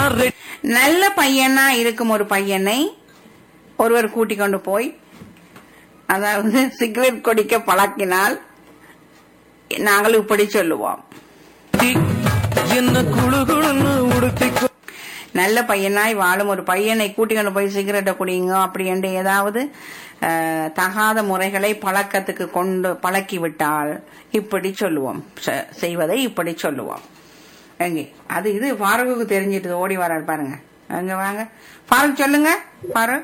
நல்ல பையனா இருக்கும் ஒரு பையனை ஒருவர் கூட்டிக் கொண்டு போய் அதாவது சிகரெட் குடிக்க பழக்கினால் நாங்கள் இப்படி சொல்லுவோம் என்ன குழு குழுன்னு உடுத்திக்கோ நல்ல பையனாய் வாழும் ஒரு பையனை கூட்டிக் கொண்டு போய் சிகரெட்டை குடிங்க அப்படி என்று ஏதாவது அஹ், தகாத முறைகளை பழக்கத்துக்கு கொண்டு பழக்கி விட்டால் இப்படி சொல்லுவோம் செ- செய்வதை இப்படி சொல்லுவோம் எங்கே அது இது ஃபாரூக்கு தெரிஞ்சிட்டு ஓடி வராரு பாருங்க அங்க வாங்க ஃபாரூக் சொல்லுங்க ஃபாரூக்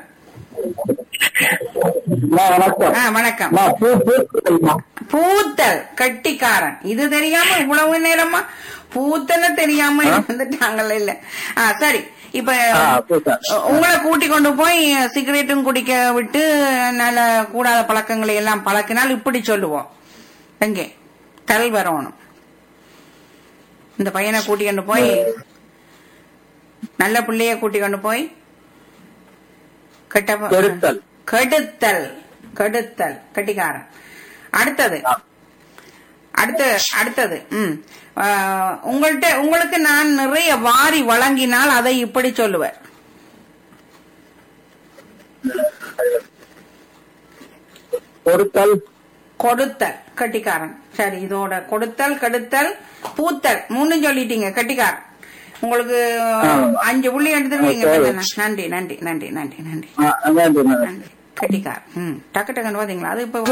வணக்கம் ஆ வணக்கம் நான் பூ பூ சொல்லுமா பூத்தல் கட்டிக்காரன் இது தெரியாம இவ்வளவு நேரமா பூத்தல தெரியாம வந்துட்டாங்கல்ல இல்ல ஆ சரி இப்ப ஆ, பூத்தல். உங்களை கூட்டி கொண்டு போய் சிகரெட்டும் குடிக்க விட்டு நல்ல கூடாத பழக்கங்களை எல்லாம் பழக்கினால் இப்படி சொல்லுவோம் எங்கே தல் வரணும் இந்த பையனை கூட்டி கொண்டு போய் நல்ல பிள்ளைய கூட்டி கொண்டு போய் கெட்ட ப- கெடுத்தல். கெடுத்தல் கெடுத்தல் கட்டிக்காரன் அடுத்தது அடுத்து அடுத்தது ம் ஆஹ், உங்கள்ட்ட உங்களுக்கு நான் நிறைய வாரி வழங்கினால் அதை இப்படி சொல்லுவேன் கொடுத்தல் கொடுத்தல் கட்டிக்காரன் சரி இதோட கொடுத்தல் கெடுத்தல் பூத்தல் மூணு சொல்லிட்டீங்க கட்டிக்காரன் உங்களுக்கு அஞ்சு புள்ளி எடுத்துருவீங்க சரி. நன்றி நன்றி நன்றி நன்றி நன்றி ஆ, நன்றி நன்றி நன்றி கட்டிக்காரன் ம் டக்கு டக்குன்னு பாத்தீங்களா அது இப்ப